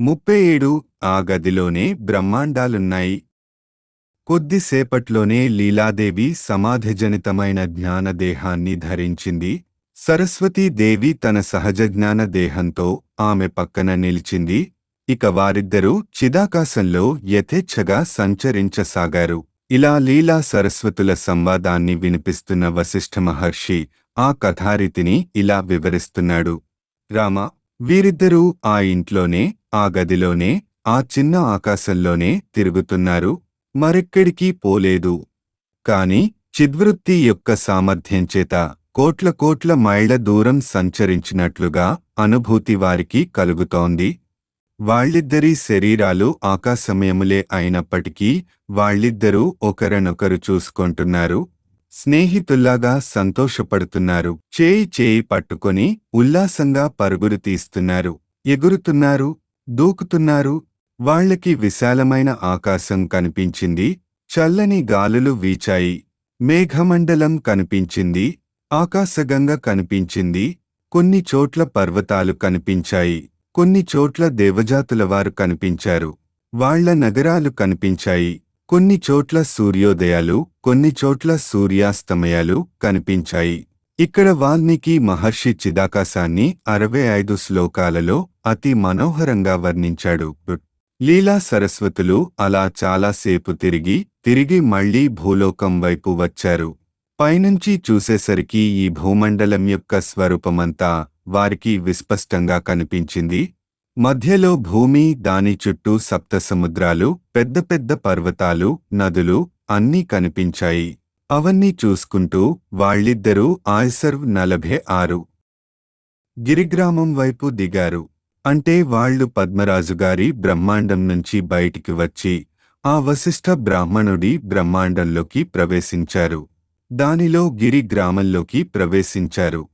ముప్పై ఏడు ఆ గదిలోనే బ్రహ్మాండాలున్నాయి కొద్దిసేపట్లోనే లీలాదేవి సమాధిజనితమైన జ్ఞానదేహాన్ని ధరించింది సరస్వతీదేవి తన సహజ జ్ఞాన దేహంతో ఆమె పక్కన నిలిచింది ఇక వారిద్దరూ చిదాకాశంలో యథేచ్ఛగా సంచరించసాగారు ఇలా లీలా సరస్వతుల సంవాదాన్ని వినిపిస్తున్న వశిష్ఠ మహర్షి ఆ కథారీతిని ఇలా వివరిస్తున్నాడు రామ వీరిద్దరూ ఆ ఇంట్లోనే ఆ గదిలోనే ఆ చిన్న ఆకాశంలోనే తిరుగుతున్నారు మరెక్కడికీ పోలేదు కాని చిద్వృత్తి యొక్క సామర్థ్యం చేత కోట్ల కోట్ల మైళ్ళ దూరం సంచరించినట్లుగా అనుభూతి వారికి కలుగుతోంది వాళ్ళిద్దరి శరీరాలు ఆకాశమయములే అయినప్పటికీ వాళ్ళిద్దరూ ఒకరినొకరు చూసుకుంటున్నారు స్నేహితుల్లాగా సంతోషపడుతున్నారు చేయి చేయి పట్టుకొని ఉల్లాసంగా పరుగులు తీస్తున్నారు ఎగురుతున్నారు దూకుతున్నారు వాళ్ళకి విశాలమైన ఆకాశం కనిపించింది చల్లని గాలులు వీచాయి మేఘమండలం కనిపించింది ఆకాశగంగ కనిపించింది కొన్ని చోట్ల పర్వతాలు కనిపించాయి కొన్ని చోట్ల దేవజాతుల వారు కనిపించారు వాళ్ళ నగరాలు కనిపించాయి కొన్ని చోట్ల సూర్యోదయాలు కొన్ని చోట్ల సూర్యాస్తమయాలు కనిపించాయి ఇక్కడ వాల్మీకి మహర్షి చిదాకాశాన్ని అరవై ఐదు శ్లోకాలలో అతి మనోహరంగా వర్ణించాడు లీలా సరస్వతులు అలా చాలాసేపు తిరిగి తిరిగి మళ్లీ భూలోకం వైపు వచ్చారు పైనుంచి చూసేసరికి ఈ భూమండలం యొక్క స్వరూపమంతా వారికి విస్పష్టంగా కనిపించింది మధ్యలో భూమి దాని చుట్టూ సప్త సముద్రాలు పెద్ద పెద్ద పర్వతాలు నదులు అన్నీ కనిపించాయి అవన్నీ చూసుకుంటూ వాళ్ళిద్దరూ ఆయసర్వ్ నలభై ఆరు గిరిగ్రామం వైపు దిగారు అంటే వాళ్ళు పద్మరాజుగారి బ్రహ్మాండం నుంచి బయటికి వచ్చి ఆ వశిష్ఠ బ్రాహ్మణుడి బ్రహ్మాండంలోకి ప్రవేశించారు దానిలో గిరి గ్రామంలోకి ప్రవేశించారు